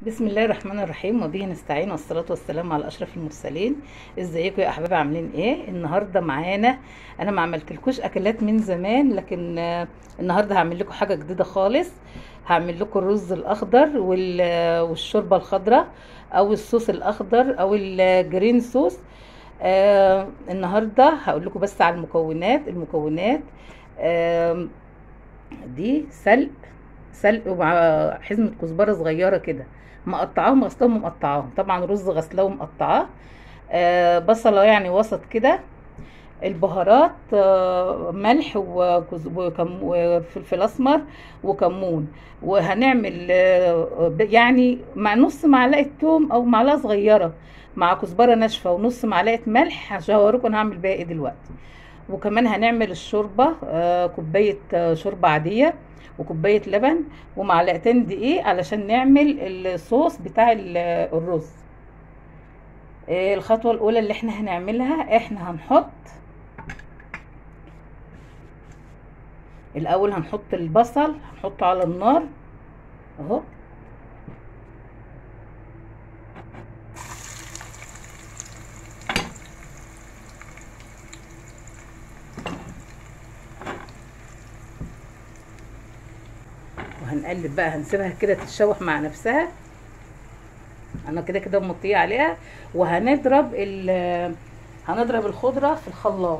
بسم الله الرحمن الرحيم وبه نستعين والصلاة والسلام على أشرف المرسلين ازيكم يا أحباب عاملين ايه النهاردة معانا أنا ما عملتلكوش أكلات من زمان لكن آه، النهاردة هعمل لكم حاجة جديدة خالص هعمل لكم الرز الأخضر وال- والشوربة الخضراء أو الصوص الأخضر أو الجرين صوص آه النهاردة هقول لكم بس على المكونات المكونات آه دي سلق سلق ومع حزمة كزبرة صغيرة كده مقطعاهم غسلاهم ومقطعاهم طبعا رز غسلاه ومقطعاه آه بصلة يعني وسط كده البهارات آه ملح وكز- وكم- وفلفل اسمر وكمون وهنعمل آه ب- يعني مع نص معلقه توم او معلقه صغيره مع كزبره ناشفه ونص معلقه ملح عشان هوريكم انا هعمل بيها ايه دلوقتي وكمان هنعمل الشوربه آه كوبايه آه شوربه عاديه وكوبايه لبن ومعلقتين دقيق علشان نعمل الصوص بتاع ال- الرز آه، الخطوه الاولى اللي احنا هنعملها احنا هنحط الاول هنحط البصل هنحطه على النار اهو وهنقلب بقى هنسيبها كده تتشوح مع نفسها انا كده كده مطيه عليها وهنضرب ال هنضرب الخضره في الخلاط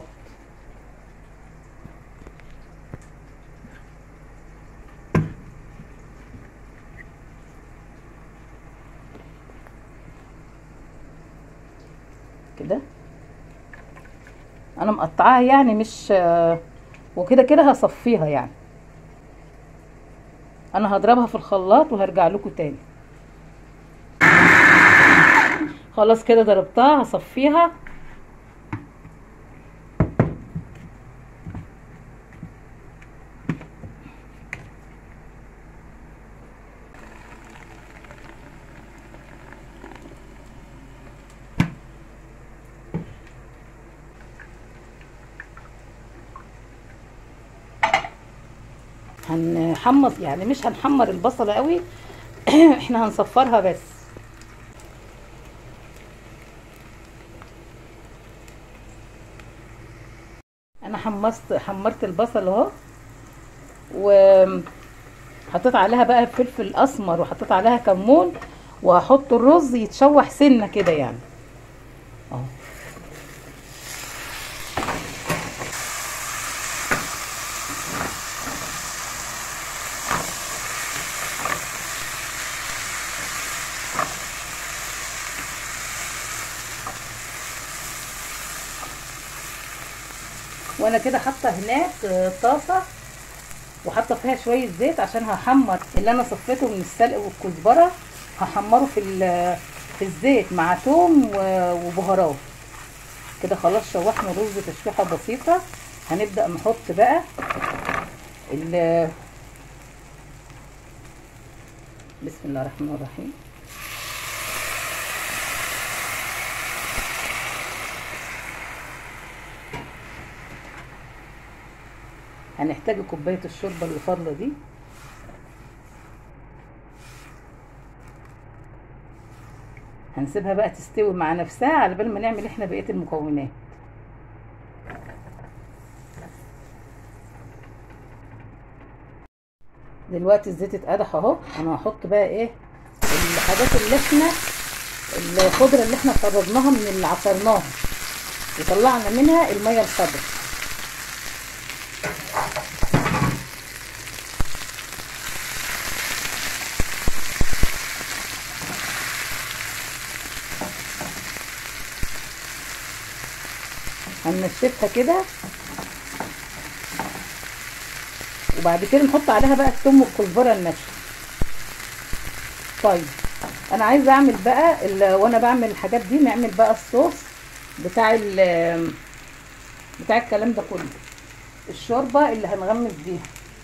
كده انا مقطعاها يعني مش وكده كده هصفيها يعني انا هضربها في الخلاط وهرجع لكم تاني خلاص كده ضربتها هصفيها هنحمص يعني مش هنحمر البصلة قوي احنا هنصفرها بس انا حمصت حمرت البصل اهو وحطيت عليها بقى فلفل اسمر وحطيت عليها كمون وهحط الرز يتشوح سنه كده يعني اهو وانا كده حاطه هناك آه، طاسه وحاطه فيها شويه زيت عشان هحمر اللي انا صفيته من السلق والكزبره هحمره في ال- في الزيت مع توم و- وبهارات كده خلاص شوحنا الرز تشويحه بسيطه هنبدا نحط بقى ال بسم الله الرحمن الرحيم هنحتاج كوبايه الشوربه اللي فاضله دي هنسيبها بقى تستوي مع نفسها على بال ما نعمل احنا بقيه المكونات دلوقتي الزيت اتقدح اهو انا هحط بقى ايه الحاجات اللي احنا الخضره اللي احنا فرزناها من اللي عصرناها وطلعنا منها الميه الخضراء هننشفها كده وبعد كده نحط عليها بقى الثوم والكزبره الناشفه طيب انا عايزه اعمل بقى ال- وانا بعمل الحاجات دي نعمل بقى الصوص بتاع ال بتاع الكلام ده كله الشوربه اللي هنغمس بيها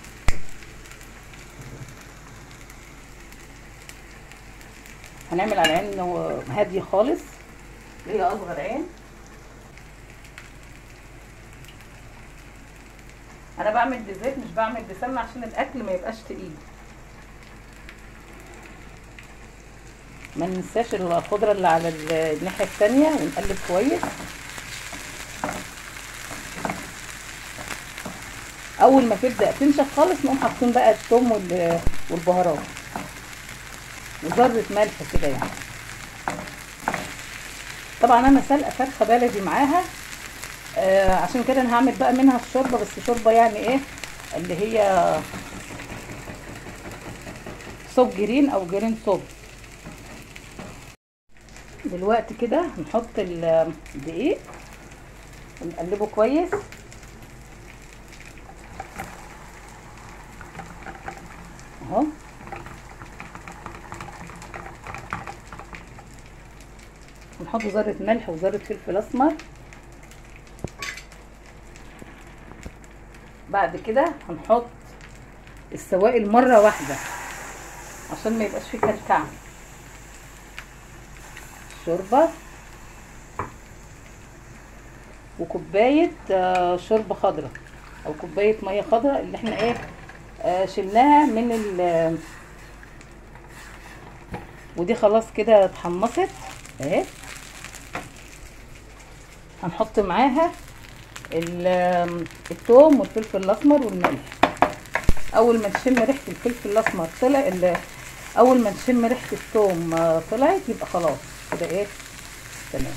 هنعمل على عين هاديه خالص هي اصغر عين انا بعمل بزيت مش بعمل بسمنه عشان الاكل ما يبقاش تقيل ما ننساش الخضره اللي على الناحيه التانية ونقلب كويس اول ما تبدا تنشف خالص نقوم حاطين بقى الثوم والبهارات وذره ملح كده يعني طبعا انا سلقه فرخه بلدي معاها آه عشان كده انا هعمل بقى منها الشوربه بس شوربه يعني ايه اللي هي صوب جرين او جرين صوب دلوقتي كده هنحط الدقيق ونقلبه كويس اهو نحط ذرة ملح وذرة فلفل اسمر بعد كده هنحط السوائل مرة واحدة عشان ما يبقاش فيه كلكعة شوربة وكوباية شوربة خضراء او كوباية مية خضراء اللي احنا ايه آه شلناها من ال ودي خلاص كده اتحمصت اهي هنحط معاها الثوم والفلفل الاسمر والملح اول ما نشم ريحه الفلفل الاسمر طلع اول ما نشم ريحه الثوم طلعت يبقى خلاص كده ايه تمام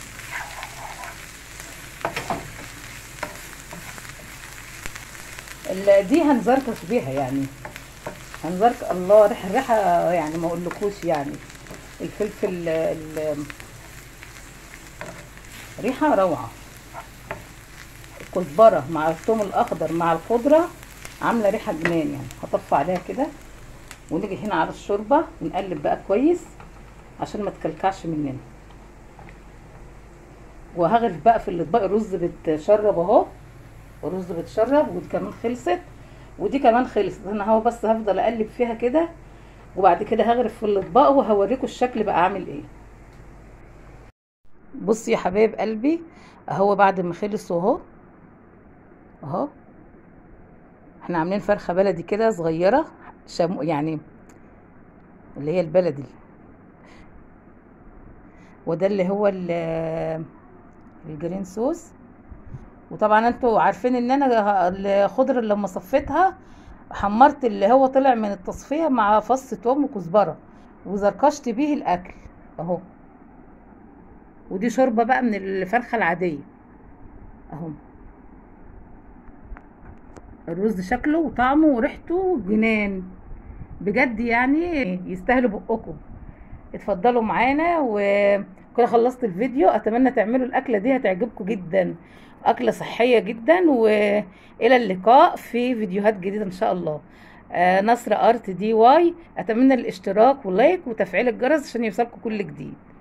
دي هنزركش بيها يعني هنزرك الله ريحه الريحه يعني ما اقولكوش يعني الفلفل ال ريحه روعه الكزبره مع الثوم الاخضر مع الخضره عامله ريحه جنان يعني هطفي عليها كده ونيجي هنا على الشوربه ونقلب بقى كويس عشان ما تكلكعش مننا وهغرف بقى في الاطباق الرز بتشرب اهو الرز بتشرب ودي كمان خلصت ودي كمان خلصت انا اهو بس هفضل اقلب فيها كده وبعد كده هغرف في الاطباق وهوريكم الشكل بقى عامل ايه بصي يا حبايب قلبي اهو بعد ما خلص اهو اهو احنا عاملين فرخه بلدي كده صغيره شمو يعني اللي هي البلدي وده اللي هو الجرين صوص وطبعا انتوا عارفين ان انا الخضره اللي لما صفيتها حمرت اللي هو طلع من التصفيه مع فص توم وكزبره وزركشت بيه الاكل اهو ودي شوربه بقى من الفرخه العاديه اهو الرز شكله وطعمه وريحته جنان بجد يعني يستاهلوا بقكم اتفضلوا معانا وكده خلصت الفيديو اتمنى تعملوا الاكله دي هتعجبكم جدا اكله صحيه جدا والى اللقاء في فيديوهات جديده ان شاء الله آه نصر ارت دي واي اتمنى الاشتراك واللايك وتفعيل الجرس عشان يوصلكم كل جديد